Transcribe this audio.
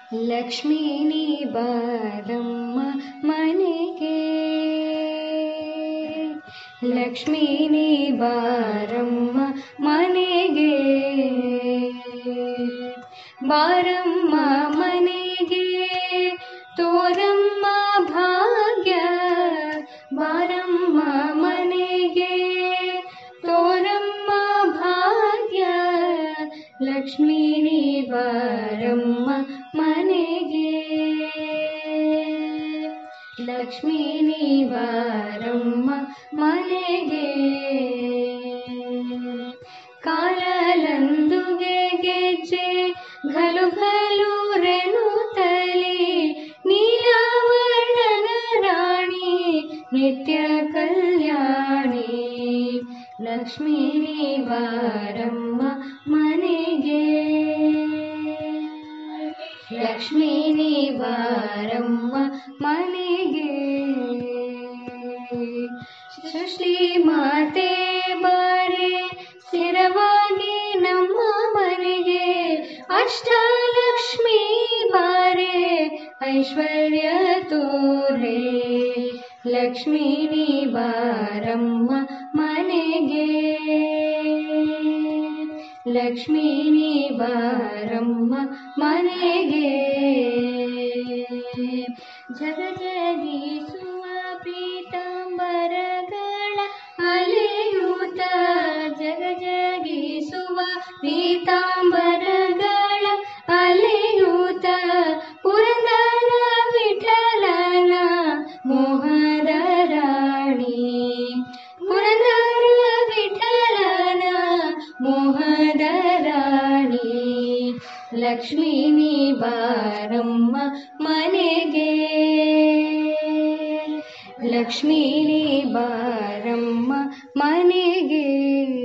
ಲಕ್ಷ್ಮೀ ನೀ ಬಾರಮ್ಮ ಮನೆಗೆ ಲಕ್ಷ್ಮೀ ನೀ ಬಾರಮ್ಮ ಮನೆಗೆ ಬಾರಮ್ಮ ಮನೆಗೆ ತೋರಮ್ಮ ಭಾಗ್ಯ ಬಾರಮ್ಮ ಮನೆಗೆ ತೋರಮ್ಮ ಭಾಗ್ಯ ಲಕ್ಷ್ಮೀ ನೀ ಬಾರಮ್ಮ ಮನೆಗೆ ಲಕ್ಷ್ಮೀ ನೀ ಬಾರಮ್ಮ ಮನೆಗೆ ಕಾಲಲಂದುಗೆ ಗೆಜ್ಜೆ ಘಲು ಘಲು ರೆನುತ್ತಲಿ ನೀಲಾವರ್ಣನ ರಾಣಿ ನಿತ್ಯ ಕಲ್ಯಾಣಿ ಲಕ್ಷ್ಮೀ ನೀ ಬಾರಮ್ಮ ಮನೆಗೆ ಲಕ್ಷ್ಮೀ ನೀ ಬಾರಮ್ಮ ಮನೆಗೆ ಸೃಷ್ಟಿ ಮಾತೆ ಬಾರೆ ಸ್ಥಿರವಾಗಿ ನಮ್ಮ ಮನೆಗೆ ಅಷ್ಟಲಕ್ಷ್ಮೀ ಬಾರೆ ಐಶ್ವರ್ಯ ತೋರೆ ಲಕ್ಷ್ಮೀ ನೀ ಬಾರಮ್ಮ ಮನೆಗೆ ಲಕ್ಷ್ಮೀ ನೀ ಬಾರಮ್ಮ ಮನೆಗೆ ಜಗಜಗೀಸುವ ಪೀತಾಂಬರಗಳ ಅಲೆಯೂತ ಜಗಜಗೀಸುವ ಪೀತಾಂಬರಗಳ ಅಲೆಯೂತ ಪುರಂದರ ವಿಠಲನ ಮೋಹದ ರಾಣಿ ಪುರಂದರ ವಿಠಲನ ಮೋಹದ ರಾಣಿ ಲಕ್ಷ್ಮೀ ನೀ ಬಾರಮ್ಮ ಮನೆಗೆ ಲಕ್ಷ್ಮೀ ನೀ ಬಾರಮ್ಮ ಮನೆಗೆ